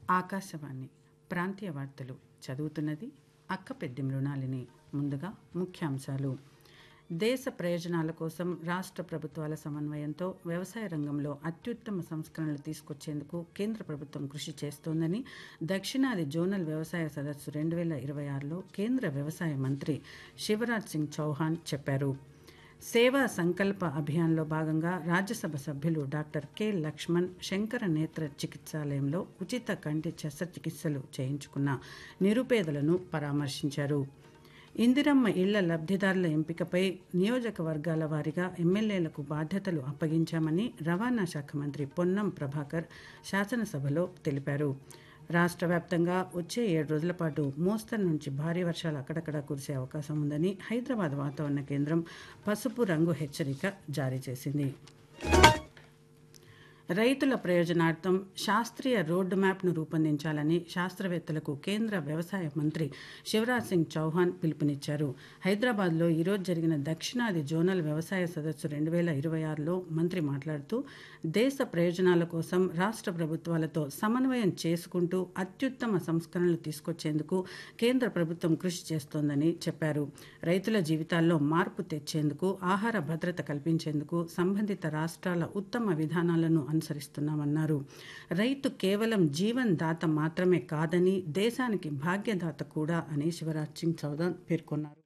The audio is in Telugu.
ఆకాశవాణి ప్రాంతీయ వార్తలు చదువుతున్నది అక్క పెద్ది మృణాలిని ముందుగా ముఖ్యాంశాలు దేశ ప్రయోజనాల కోసం రాష్ట్ర ప్రభుత్వాల సమన్వయంతో వ్యవసాయ రంగంలో అత్యుత్తమ సంస్కరణలు తీసుకొచ్చేందుకు కేంద్ర ప్రభుత్వం కృషి చేస్తోందని దక్షిణాది జోనల్ వ్యవసాయ సదస్సు రెండు వేల ఇరవై ఆరులో కేంద్ర వ్యవసాయ మంత్రి శివరాజ్ సింగ్ చౌహాన్ చెప్పారు సేవా సంకల్ప అభియాన్లో భాగంగా రాజ్యసభ సభ్యులు డాక్టర్ కె లక్ష్మణ్ శంకర నేత్ర చికిత్సాలయంలో ఉచిత కంటి శస్త్రచికిత్సలు చేయించుకున్న నిరుపేదలను పరామర్శించారు ఇందిరమ్మ ఇళ్ల లబ్ధిదారుల ఎంపికపై నియోజకవర్గాల వారీగా ఎమ్మెల్యేలకు బాధ్యతలు అప్పగించామని రవాణా శాఖ మంత్రి పొన్నం ప్రభాకర్ శాసనసభలో తెలిపారు రాష్ట్ర వ్యాప్తంగా వచ్చే ఏడు రోజుల పాటు మోస్తరు నుంచి భారీ వర్షాలు అక్కడక్కడ కురిసే అవకాశం ఉందని హైదరాబాద్ వాతావరణ కేంద్రం పసుపు రంగు హెచ్చరిక జారీ చేసింది రైతుల ప్రయోజనార్థం శాస్త్రీయ రోడ్డు మ్యాప్ను రూపొందించాలని శాస్త్రవేత్తలకు కేంద్ర వ్యవసాయ మంత్రి శివరాజ్ సింగ్ చౌహాన్ పిలుపునిచ్చారు హైదరాబాద్లో ఈరోజు జరిగిన దక్షిణాది జోనల్ వ్యవసాయ సదస్సు రెండు వేల ఇరవై ఆరులో మంత్రి మాట్లాడుతూ దేశ ప్రయోజనాల కోసం రాష్ట్ర ప్రభుత్వాలతో సమన్వయం చేసుకుంటూ అత్యుత్తమ సంస్కరణలు తీసుకొచ్చేందుకు కేంద్ర ప్రభుత్వం కృషి చేస్తోందని చెప్పారు రైతుల జీవితాల్లో మార్పు తెచ్చేందుకు ఆహార భద్రత కల్పించేందుకు సంబంధిత రాష్ట్రాల ఉత్తమ విధానాలను అనుసరిస్తున్నామన్నారు రైతు కేవలం జీవన్ దాత మాత్రమే కాదని దేశానికి భాగ్యదాత కూడా అని శివరాజ్ సింగ్ చౌహాన్ పేర్కొన్నారు